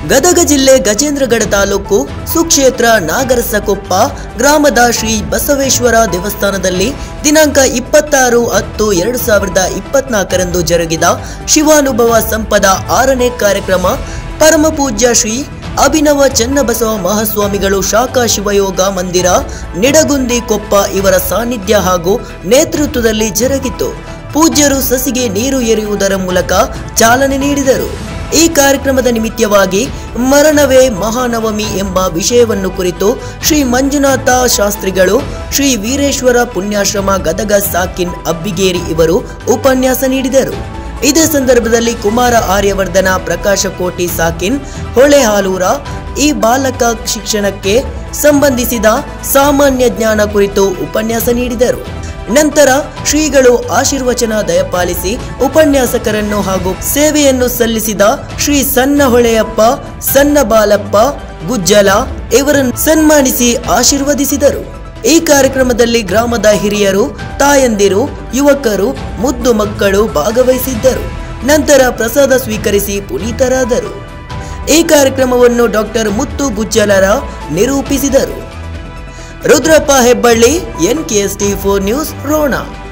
ಗದಗ ಜಿಲ್ಲೆ ಗಜೇಂದ್ರಗಡ ತಾಲೂಕು ಸುಕ್ಷೇತ್ರ ನಾಗರಸಕೊಪ್ಪ ಗ್ರಾಮದ ಶ್ರೀ ಬಸವೇಶ್ವರ ದೇವಸ್ಥಾನದಲ್ಲಿ ದಿನಾಂಕ ಇಪ್ಪತ್ತಾರು ಹತ್ತು ಎರಡು ಸಾವಿರದ ಇಪ್ಪತ್ನಾಲ್ಕರಂದು ಜರುಗಿದ ಶಿವಾನುಭವ ಸಂಪದ ಆರನೇ ಕಾರ್ಯಕ್ರಮ ಪರಮಪೂಜ್ಯ ಶ್ರೀ ಅಭಿನವ ಚನ್ನಬಸವ ಮಹಾಸ್ವಾಮಿಗಳು ಶಾಖಾ ಶಿವಯೋಗ ಮಂದಿರ ನಿಡಗುಂದಿ ಕೊಪ್ಪ ಇವರ ಸಾನ್ನಿಧ್ಯ ಹಾಗೂ ನೇತೃತ್ವದಲ್ಲಿ ಜರುಗಿತು ಪೂಜ್ಯರು ಸಸಿಗೆ ನೀರು ಎರೆಯುವುದರ ಮೂಲಕ ಚಾಲನೆ ನೀಡಿದರು ಈ ಕಾರ್ಯಕ್ರಮದ ನಿಮಿತ್ತವಾಗಿ ಮರಣವೇ ಮಹಾನವಮಿ ಎಂಬ ವಿಷಯವನ್ನು ಕುರಿತು ಶ್ರೀ ಮಂಜುನಾಥ ಶಾಸ್ತ್ರಿಗಳು ಶ್ರೀ ವೀರೇಶ್ವರ ಪುಣ್ಯಾಶ್ರಮ ಗದಗ ಸಾಕಿನ್ ಅಬ್ಬಿಗೇರಿ ಇವರು ಉಪನ್ಯಾಸ ನೀಡಿದರು ಇದೇ ಸಂದರ್ಭದಲ್ಲಿ ಕುಮಾರ ಆರ್ಯವರ್ಧನ ಪ್ರಕಾಶ ಕೋಟಿ ಸಾಕಿನ್ ಹೊಳೆಹಾಲೂರ ಈ ಬಾಲಕ ಶಿಕ್ಷಣಕ್ಕೆ ಸಂಬಂಧಿಸಿದ ಸಾಮಾನ್ಯ ಜ್ಞಾನ ಕುರಿತು ಉಪನ್ಯಾಸ ನೀಡಿದರು ನಂತರ ಶ್ರೀಗಳು ಆಶೀರ್ವಚನ ದಯಪಾಲಿಸಿ ಉಪನ್ಯಾಸಕರನ್ನು ಹಾಗೂ ಸೇವೆಯನ್ನು ಸಲ್ಲಿಸಿದ ಶ್ರೀ ಸಣ್ಣ ಹೊಳೆಯಪ್ಪ ಸಣ್ಣ ಬಾಲಪ್ಪ ಗುಜ್ಜಲ ಇವರನ್ನು ಸನ್ಮಾನಿಸಿ ಆಶೀರ್ವದಿಸಿದರು ಈ ಕಾರ್ಯಕ್ರಮದಲ್ಲಿ ಗ್ರಾಮದ ಹಿರಿಯರು ತಾಯಂದಿರು ಯುವಕರು ಮುದ್ದು ಮಕ್ಕಳು ಭಾಗವಹಿಸಿದ್ದರು ನಂತರ ಪ್ರಸಾದ ಸ್ವೀಕರಿಸಿ ಪುನೀತರಾದರು ಈ ಕಾರ್ಯಕ್ರಮವನ್ನು ಡಾಕ್ಟರ್ ಮುತ್ತು ಗುಜ್ಜಲರ ನಿರೂಪಿಸಿದರು Rudrappa Hebballi N K S T four news Ron